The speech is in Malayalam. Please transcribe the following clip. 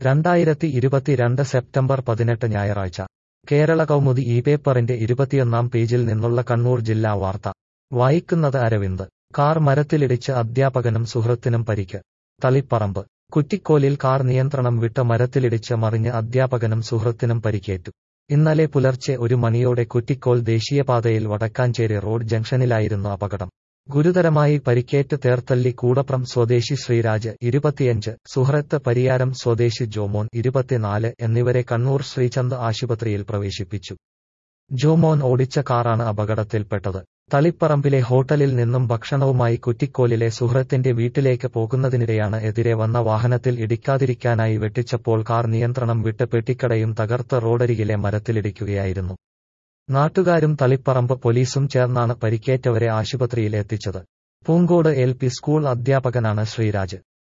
രണ്ടായിരത്തി ഇരുപത്തിരണ്ട് സെപ്റ്റംബർ പതിനെട്ട് ഞായറാഴ്ച കേരള കൗമുദി ഈ പേപ്പറിന്റെ ഇരുപത്തിയൊന്നാം പേജിൽ നിന്നുള്ള കണ്ണൂർ ജില്ലാ വാർത്ത വായിക്കുന്നത് അരവിന്ദ് കാർ മരത്തിലിടിച്ച് അധ്യാപകനും സുഹൃത്തിനും പരിക്ക് തളിപ്പറമ്പ് കുറ്റിക്കോലിൽ കാർ നിയന്ത്രണം വിട്ട മരത്തിലിടിച്ച് മറിഞ്ഞ് അധ്യാപകനും സുഹൃത്തിനും പരിക്കേറ്റു ഇന്നലെ പുലർച്ചെ ഒരു മണിയോടെ കുറ്റിക്കോൽ ദേശീയപാതയിൽ വടക്കാഞ്ചേരി റോഡ് ജംഗ്ഷനിലായിരുന്നു അപകടം ഗുരുതരമായി പരിക്കേറ്റ് തേർത്തല്ലി കൂടപ്രം സ്വദേശി ശ്രീരാജ് ഇരുപത്തിയഞ്ച് സുഹൃത്ത് പരിയാരം സ്വദേശി ജോമോൻ ഇരുപത്തിനാല് എന്നിവരെ കണ്ണൂർ ശ്രീചന്ദ് ആശുപത്രിയിൽ പ്രവേശിപ്പിച്ചു ജോമോൻ ഓടിച്ച കാറാണ് അപകടത്തിൽപ്പെട്ടത് തളിപ്പറമ്പിലെ ഹോട്ടലിൽ നിന്നും ഭക്ഷണവുമായി കുറ്റിക്കോലിലെ സുഹൃത്തിന്റെ വീട്ടിലേക്ക് പോകുന്നതിനിടെയാണ് എതിരെ വന്ന വാഹനത്തിൽ ഇടിക്കാതിരിക്കാനായി വെട്ടിച്ചപ്പോൾ കാർ നിയന്ത്രണം വിട്ട് പെട്ടിക്കടയും തകർത്ത് റോഡരികിലെ മരത്തിലിടിക്കുകയായിരുന്നു നാട്ടുകാരും തളിപ്പറമ്പ് പോലീസും ചേർന്നാണ് പരിക്കേറ്റവരെ ആശുപത്രിയിൽ എത്തിച്ചത് പൂങ്കോട് എൽ പി സ്കൂൾ അധ്യാപകനാണ് ശ്രീരാജ്